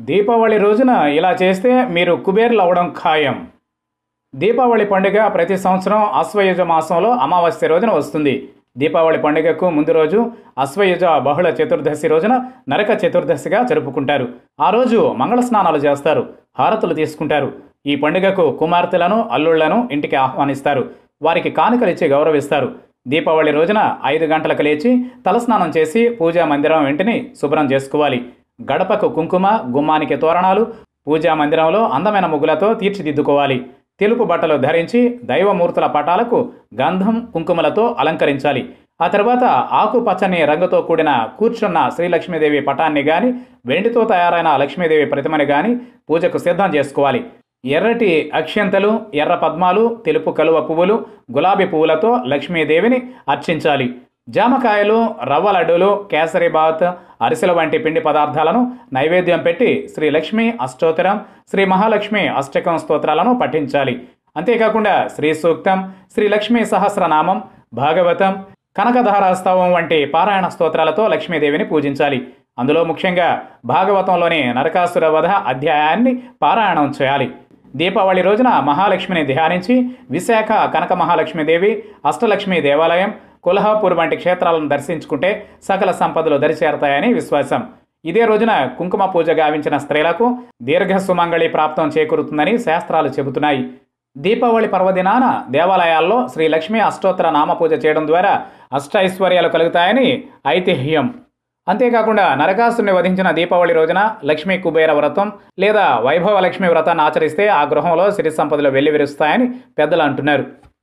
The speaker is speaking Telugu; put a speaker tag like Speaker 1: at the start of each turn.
Speaker 1: దీపావళి రోజున ఇలా చేస్తే మీరు కుబేర్లు అవడం ఖాయం దీపావళి పండుగ ప్రతి సంవత్సరం అశ్వయుజ మాసంలో అమావాస్య రోజున వస్తుంది దీపావళి పండుగకు ముందు రోజు అశ్వయుజ బహుళ చతుర్దశి రోజున నరక చతుర్దశిగా జరుపుకుంటారు ఆ రోజు మంగళ స్నానాలు చేస్తారు హారతులు తీసుకుంటారు ఈ పండుగకు కుమార్తెలను అల్లుళ్లను ఇంటికి ఆహ్వానిస్తారు వారికి కానుకలు ఇచ్చి గౌరవిస్తారు దీపావళి రోజున ఐదు గంటలకు లేచి తలస్నానం చేసి పూజా మందిరం ఇంటిని శుభ్రం చేసుకోవాలి గడపకు కుంకుమ గుమ్మానికి తోరణాలు పూజా మందిరంలో అందమైన ముగ్గులతో తీర్చిదిద్దుకోవాలి తెలుపు బట్టలు ధరించి దైవమూర్తుల పటాలకు గంధం కుంకుమలతో అలంకరించాలి ఆ తర్వాత ఆకుపచ్చని రంగుతో కూడిన కూర్చున్న శ్రీలక్ష్మీదేవి పటాన్ని గాని వెండితో తయారైన లక్ష్మీదేవి ప్రతిమని గాని పూజకు సిద్ధం చేసుకోవాలి ఎర్రటి అక్షంతలు ఎర్ర పద్మాలు తెలుపు కలువ పువ్వులు గులాబీ పువ్వులతో లక్ష్మీదేవిని అర్చించాలి జామకాయలు రవ్వ లడ్డూలు కేసరి బాత్ అరిసెల వంటి పిండి పదార్థాలను నైవేద్యం పెట్టి శ్రీ లక్ష్మి అష్టోత్తరం శ్రీ మహాలక్ష్మి అష్టకం స్తోత్రాలను పఠించాలి అంతేకాకుండా శ్రీ సూక్తం శ్రీ లక్ష్మీ సహస్రనామం భాగవతం కనకధారాస్తవం వంటి పారాయణ స్తోత్రాలతో లక్ష్మీదేవిని పూజించాలి అందులో ముఖ్యంగా భాగవతంలోని నరకాసుర వధ అధ్యాయాన్ని పారాయణం చేయాలి దీపావళి రోజున మహాలక్ష్మిని ధ్యానించి విశాఖ కనక మహాలక్ష్మీదేవి అష్టలక్ష్మి దేవాలయం కొల్హాపూర్ వంటి క్షేత్రాలను దర్శించుకుంటే సకల సంపదలు దరిచేరతాయని విశ్వాసం ఇదే రోజున కుంకుమ పూజ గావించిన స్త్రీలకు దీర్ఘ సుమంగళి ప్రాప్తం చేకూరుతుందని శాస్త్రాలు చెబుతున్నాయి దీపావళి పర్వదినాన దేవాలయాల్లో శ్రీ లక్ష్మీ అష్టోత్తర నామ పూజ చేయడం ద్వారా అష్టైశ్వర్యాలు కలుగుతాయని ఐతిహ్యం అంతేకాకుండా నరకాసుని వధించిన దీపావళి రోజున లక్ష్మీ కుబేర వ్రతం లేదా వైభవ లక్ష్మి వ్రతాన్ని ఆచరిస్తే ఆ గృహంలో సిరి సంపదలు వెల్లివిరుస్తాయని పెద్దలు అంటున్నారు